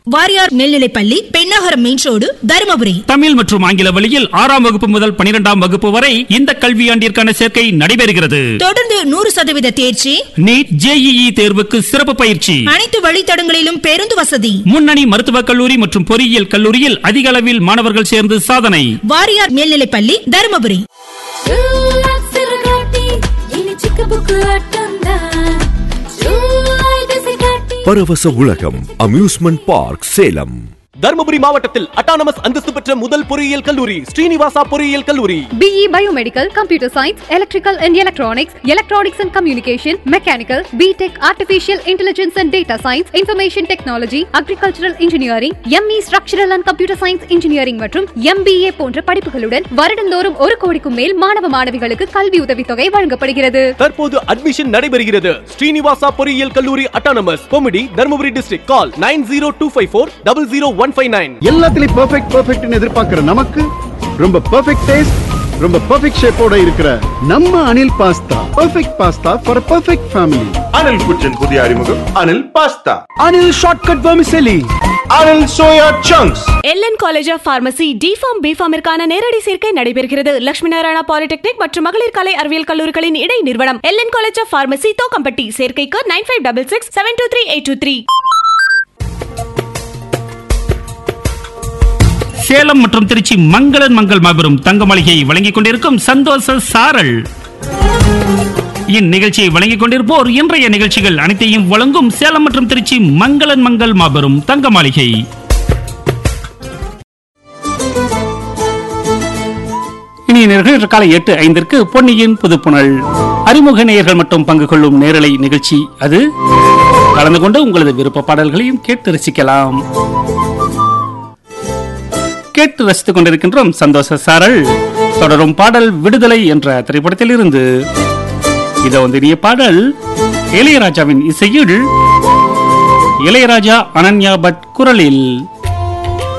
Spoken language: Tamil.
வாரியார் மேல்நிலைப்பள்ளி பெண்ணாகரம் மெயின் ரோடு தருமபுரி தமிழ் மற்றும் ஆங்கில வழியில் ஆறாம் வகுப்பு முதல் பனிரெண்டாம் வகுப்பு வரை இந்த கல்வியாண்டிற்கான சேர்க்கை நடைபெறுகிறது தொடர்ந்து நூறு சதவீத தேர்ச்சி நீட் ஜேஇஇ தேர்வுக்கு சிறப்பு பயிற்சி அனைத்து வழித்தடங்களிலும் பேருந்து வசதி முன்னணி மருத்துவக் கல்லூரி மற்றும் பொறியியல் கல்லூரியில் அதிக அளவில் மாணவர்கள் சேர்ந்து சாதனை வாரியார் மேல்நிலைப்பள்ளி தருமபுரி பரவச உலகம் அம்யூஸ்மெண்ட் பார்க் சேலம் தருமபுரி மாவட்டத்தில் அட்டானமஸ் அந்தஸ்து பெற்ற முதல் பொறியியல் கல்லூரி ஸ்ரீனிவாசா பொறியியல் கல்லூரி BE Biomedical, Computer Science, Electrical and Electronics, Electronics and Communication, Mechanical, B.Tech Artificial Intelligence and Data Science, Information Technology, Agricultural Engineering, ME Structural and Computer Science Engineering மற்றும் MBA போன்ற படிப்புகளுடன் வருடந்தோறும் ஒரு கோடிக்கும் மேல் மாணவ மாணவிகளுக்கு கல்வி உதவித்தொகை வழங்கப்படுகிறது தற்போது அட்மிஷன் நடைபெறுகிறது ஸ்ரீனிவாசா பொறியியல் கல்லூரி அட்டானமஸ் கொமிடி Dharmapuri district call nine zero two five four double zero one five nine எல்லாத்துலயும் பெர்ஃபெக்ட் பெர்ஃபெக்ட்னு எதிர்பார்க்கிற நமக்கு ரொம்ப பெர்ஃபெக்ட் டேஸ்ட் ரொம்ப பெர்ஃபெக்ட் ஷேப்போட இருக்கிற நம்ம Anil pasta perfect pasta for perfect family Anil kitchen புதிய அறிமுகம் Anil pasta Anil shortcut vermicelli Anil soya chunks LN college of pharmacy D Pharm பிஃபார்மிற்கான நேரடி சேர்க்கை நடைபெறுகிறது லட்சுமி நாராயணா பாலிடெக்னிக் மற்றும் மகளிர் கலை அறிவியல் கல்லூரிகளின் இடை நிறுவனம் LN college of pharmacy Thokkampatti சேர்க்கைக்கு nine five double six seven two three eight two three Salem மற்றும் திருச்சி மங்களன் மங்கள் மாபெரும் தங்க மாளிகையை வழங்கிக் கொண்டிருக்கும் சந்தோஷ சாரல் இந்நிகழ்ச்சியை வழங்கிக் கொண்டிருப்போர் இன்றைய நிகழ்ச்சிகள் அனைத்தையும் வழங்கும் சேலம் மற்றும் திருச்சி மங்களன் மங்கள் மாபெரும் தங்க மாளிகை இனி நேர்கள் இன்று காலை எட்டு ஐந்திற்கு பொன்னியின் புதுப்புணல் அறிமுக நேயர்கள் மட்டும் பங்கு கொள்ளும் நேரலை நிகழ்ச்சி அது கலந்து கொண்டு உங்களது விருப்ப பாடல்களையும் கேட்டு ரசிக்கலாம் கேட்டு ரசித்துக் கொண்டிருக்கின்றோம் சந்தோஷ சாரல் தொடரும் பாடல் விடுதலை என்ற திரைப்படத்தில் இருந்து இதை வந்து இனிய பாடல் இளையராஜாவின் இசையில் இளையராஜா அனன்யா பட் குரலில்